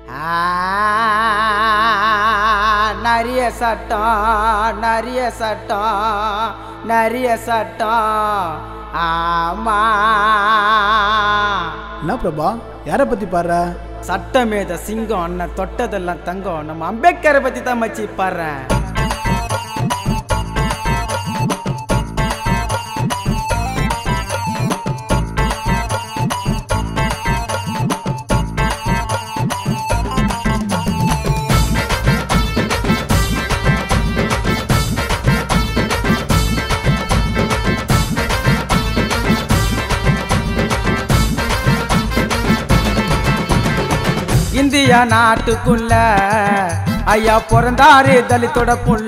ஆ, நிறைய சட்டம் நிறைய சட்டம் நிறைய சட்டம் ஆமா என்ன பிரபா யாரை பத்தி பாடுற சட்டமேத சிங்கம் அண்ணன் தொட்டதெல்லாம் தங்கம் நம்ம அம்பேத்கரை பத்தி தான் மச்சி பாடுறேன் இந்தியா நாட்டுக்குள்ள ஐயா பிறந்தாரு தலித்தோட புள்ள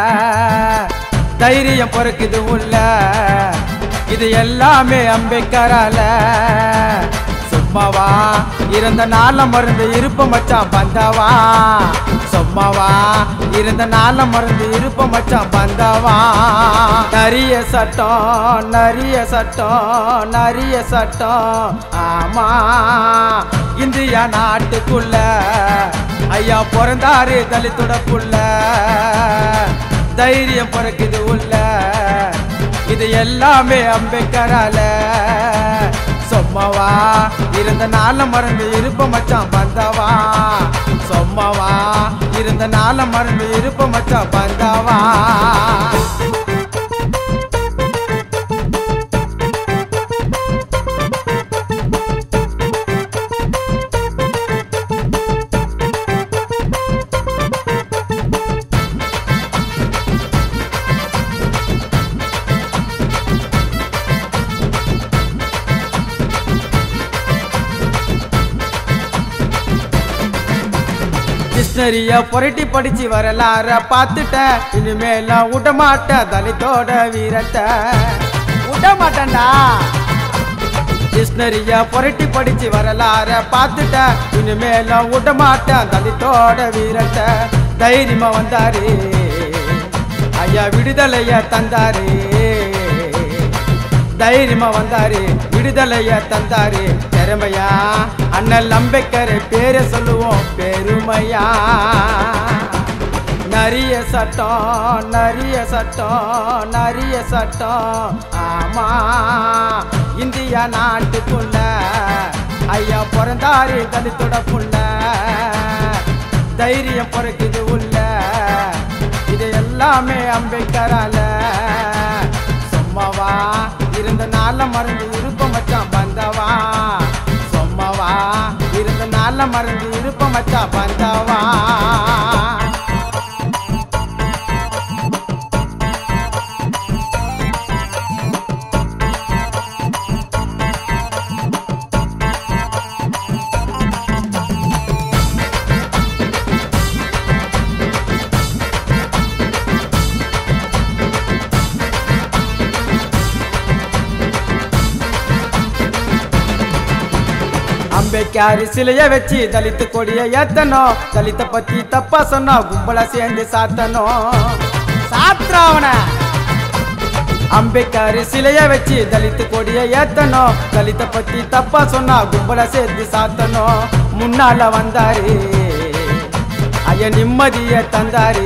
தைரியம் பிறக்குது உள்ள இது எல்லாமே அம்பேத்கரால சும்மாவா இருந்த நாள மருந்து இருப்ப மச்சான் பந்தாவா சும்மாவா இருந்த நாள மருந்து இருப்ப மச்சான் பந்தாவா நிறைய சட்டம் நிறைய சட்டம் நிறைய சட்டம் ஆமா இந்தியா நாட்டுக்குள்ள ஐயா பிறந்தாரு தலித்தோட புள்ள தைரியம் பிறக்குது உள்ள இது எல்லாமே அம்பேத்கரால சொம்மவா இருந்த நாள மறந்து இருப்ப மச்சான் பந்தாவா சொம்மவா இருந்த நாள மறந்து இருப்ப மச்சான் பந்தாவா டிக்ஷனரிய புரட்டி படிச்சு வரலாற பார்த்துட்டேன் இனிமேலாம் விட மாட்டேன் தலித்தோட வீரத்தை விட மாட்டேன்டா டிக்ஷனரிய புரட்டி படிச்சு வரலாற பார்த்துட்டேன் இனிமேலாம் விட மாட்டேன் தலித்தோட வீரத்தை தைரியமா வந்தாரு ஐயா விடுதலைய தந்தாரு தைரியமா வந்தாரு விடுதலைய தந்தாரு திறமையா அண்ணல் அம்பேத்கர் பேரை சொல்லுவோம் பெருமையா நிறைய சட்டம் நிறைய சட்டம் நிறைய சட்டம் ஆமா இந்தியா நாட்டுக்குள்ள ஐயா பிறந்தாரு தலித்தோட புள்ள தைரியம் பிறக்குது உள்ள இது எல்லாமே அம்பேத்கரால சும்மாவா இருந்த நாள மறந்து இருப்ப மச்சான் பந்தவா சும்மாவா இருந்த நாள மறந்து இருப்ப மச்சான் பந்தவா அம்பேத்கர் சிலைய வச்சு தலித்து கொடிய ஏத்தணும் தலித்த பத்தி தப்பா சொன்னா கும்பலா சேர்ந்து சாத்தணும் சாத்திராவன அம்பேத்கர் சிலைய வச்சு தலித்து கொடிய ஏத்தணும் தலித்த பத்தி தப்பா சொன்னா கும்பலா சேர்ந்து சாத்தணும் முன்னால வந்தாரு ஐய நிம்மதிய தந்தாரு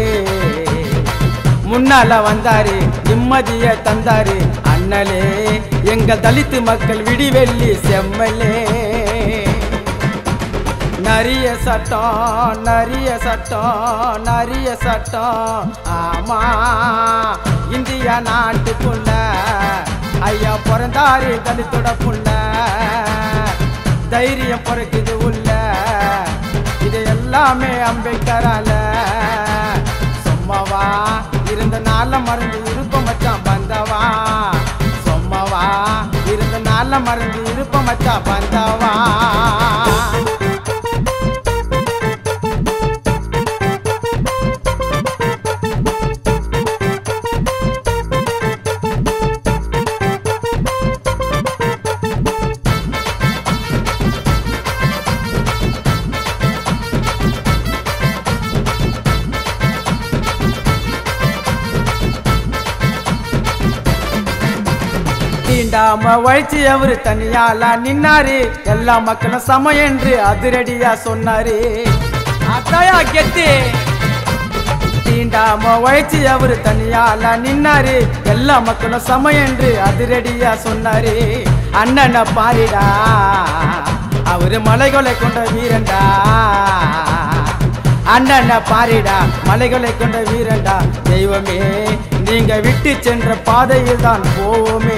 முன்னால வந்தாரு நிம்மதிய தந்தாரு அண்ணலே எங்கள் தலித்து மக்கள் விடிவெள்ளி செம்மலே நிறைய சட்டம் நிறைய சட்டம் நிறைய சட்டம் ஆமா இந்தியா நாட்டுக்குள்ள ஐயா பிறந்தாரு தலித்தோட புள்ள தைரியம் பிறக்குது உள்ள இது எல்லாமே அம்பேத்கரால சும்மாவா இருந்த நாள மறந்து இருப்ப மச்சான் பந்தவா சும்மாவா இருந்த நாள மறந்து இருப்ப மச்சான் பந்தவா தீண்டா தீண்டாம வழிச்சு அவரு தனியாலா நின்னாரு எல்லா மக்களும் சம என்று அதிரடியா சொன்னாரு அதாயா கெத்து தீண்டாம வழிச்சு அவரு தனியாலா நின்னாரு எல்லா மக்களும் சம என்று அதிரடியா சொன்னாரு அண்ணனை பாரிடா அவரு மலைகளை கொண்ட வீரன்டா அண்ணனை பாரிடா மலைகளை கொண்ட வீரன்டா தெய்வமே நீங்க விட்டு சென்ற பாதையில் தான் போவோமே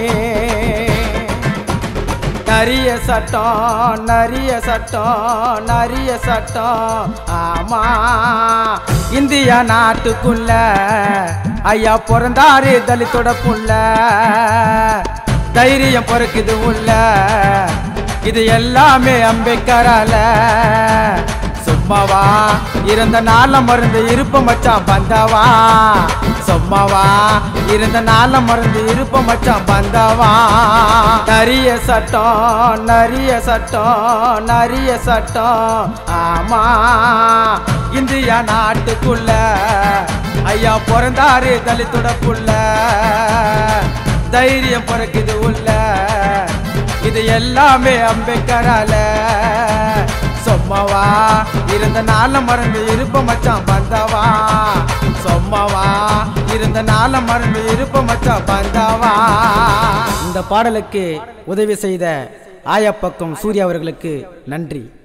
நிறைய சட்டம் நிறைய சட்டம் நிறைய சட்டம் ஆமா இந்தியா நாட்டுக்குள்ள ஐயா பிறந்தாரு தலித்தோட புள்ள தைரியம் பிறக்குது உள்ள இது எல்லாமே அம்பேத்கரால சும்மாவா இருந்த நாள மருந்து இருப்ப மச்சான் பந்தாவா சும்மாவா இருந்த நாள மருந்து இருப்ப மச்சான் பந்தாவா நிறைய சட்டம் நிறைய சட்டம் நிறைய சட்டம் ஆமா இந்தியா நாட்டுக்குள்ள ஐயா பிறந்தாரு தலித்துட புள்ள தைரியம் பிறக்குது உள்ள இது எல்லாமே அம்பேத்கரால சொம்மவா இருந்த நாள மறந்து இருப்ப மச்சான் பந்தாவா சொம்மவா இருந்த நாள மறந்து இருப்ப மச்சான் பந்தாவா இந்த பாடலுக்கு உதவி செய்த ஆயப்பக்கம் சூர்யா அவர்களுக்கு நன்றி